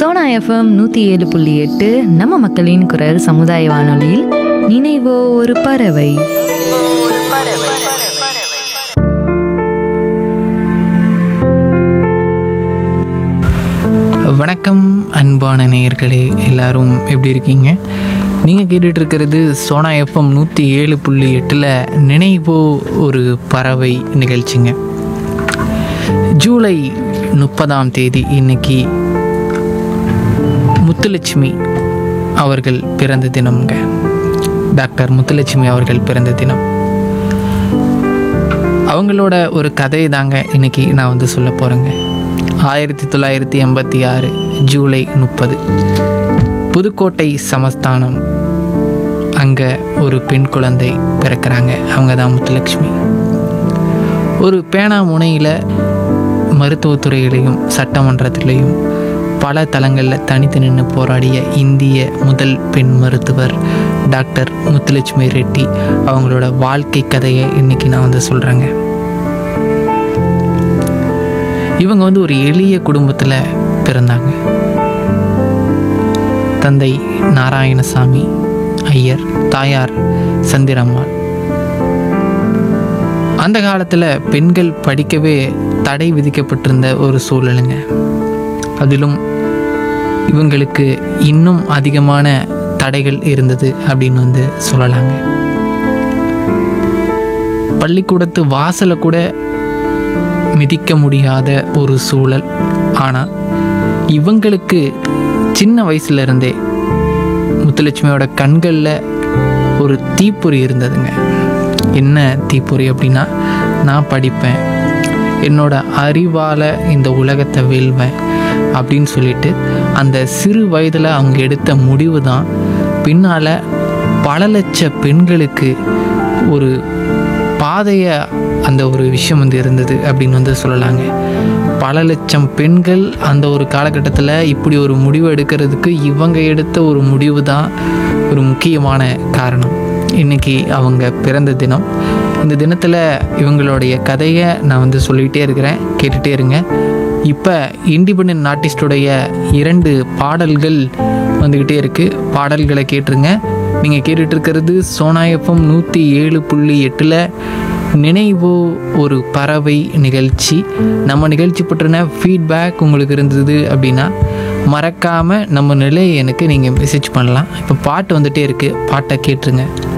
Sona FM நூற்றி ஏழு புள்ளி எட்டு நம்ம மக்களின் குரல் சமுதாய வானொலியில் நினைவோ ஒரு பறவை வணக்கம் அன்பான நேயர்களே எல்லாரும் எப்படி இருக்கீங்க நீங்கள் கேட்டுட்டு இருக்கிறது சோனா எஃப்எம் நூற்றி ஏழு புள்ளி எட்டில் நினைவோ ஒரு பறவை நிகழ்ச்சிங்க ஜூலை முப்பதாம் தேதி இன்னைக்கு முத்துலட்சுமி அவர்கள் பிறந்த தினம்ங்க டாக்டர் முத்துலட்சுமி அவர்கள் பிறந்த தினம் அவங்களோட ஒரு கதை தாங்க இன்னைக்கு நான் வந்து சொல்ல போகிறேங்க ஆயிரத்தி தொள்ளாயிரத்தி எண்பத்தி ஆறு ஜூலை முப்பது புதுக்கோட்டை சமஸ்தானம் அங்கே ஒரு பெண் குழந்தை பிறக்கிறாங்க அவங்க தான் முத்துலட்சுமி ஒரு பேனா முனையில் மருத்துவத்துறையிலையும் சட்டமன்றத்திலையும் பல தளங்களில் தனித்து நின்று போராடிய இந்திய முதல் பெண் மருத்துவர் டாக்டர் முத்துலட்சுமி ரெட்டி அவங்களோட வாழ்க்கை கதையை இன்னைக்கு நான் வந்து சொல்கிறேங்க இவங்க வந்து ஒரு எளிய குடும்பத்தில் பிறந்தாங்க தந்தை நாராயணசாமி ஐயர் தாயார் சந்திரம்மாள் அந்த காலத்தில் பெண்கள் படிக்கவே தடை விதிக்கப்பட்டிருந்த ஒரு சூழலுங்க அதிலும் இவங்களுக்கு இன்னும் அதிகமான தடைகள் இருந்தது அப்படின்னு வந்து சொல்லலாங்க பள்ளிக்கூடத்து வாசலை கூட மிதிக்க முடியாத ஒரு சூழல் ஆனால் இவங்களுக்கு சின்ன வயசுல இருந்தே முத்துலட்சுமியோட கண்களில் ஒரு தீப்பொறி இருந்ததுங்க என்ன தீப்பொறி அப்படின்னா நான் படிப்பேன் என்னோட அறிவால் இந்த உலகத்தை வெல்வேன் அப்படின்னு சொல்லிட்டு அந்த சிறு வயதில் அவங்க எடுத்த முடிவு தான் பின்னால் பல லட்ச பெண்களுக்கு ஒரு பாதையை அந்த ஒரு விஷயம் வந்து இருந்தது அப்படின்னு வந்து சொல்லலாங்க பல லட்சம் பெண்கள் அந்த ஒரு காலகட்டத்தில் இப்படி ஒரு முடிவு எடுக்கிறதுக்கு இவங்க எடுத்த ஒரு முடிவு தான் ஒரு முக்கியமான காரணம் இன்னைக்கு அவங்க பிறந்த தினம் இந்த தினத்தில் இவங்களுடைய கதையை நான் வந்து சொல்லிகிட்டே இருக்கிறேன் கேட்டுகிட்டே இருங்க இப்போ இண்டிபெண்ட் ஆர்டிஸ்டுடைய இரண்டு பாடல்கள் வந்துக்கிட்டே இருக்குது பாடல்களை கேட்டுருங்க நீங்கள் கேட்டுட்டு இருக்கிறது சோனா எஃப்எம் நூற்றி ஏழு புள்ளி எட்டில் நினைவோ ஒரு பறவை நிகழ்ச்சி நம்ம நிகழ்ச்சி பற்றின ஃபீட்பேக் உங்களுக்கு இருந்தது அப்படின்னா மறக்காமல் நம்ம நிலையை எனக்கு நீங்கள் மெசேஜ் பண்ணலாம் இப்போ பாட்டு வந்துட்டே இருக்குது பாட்டை கேட்டுருங்க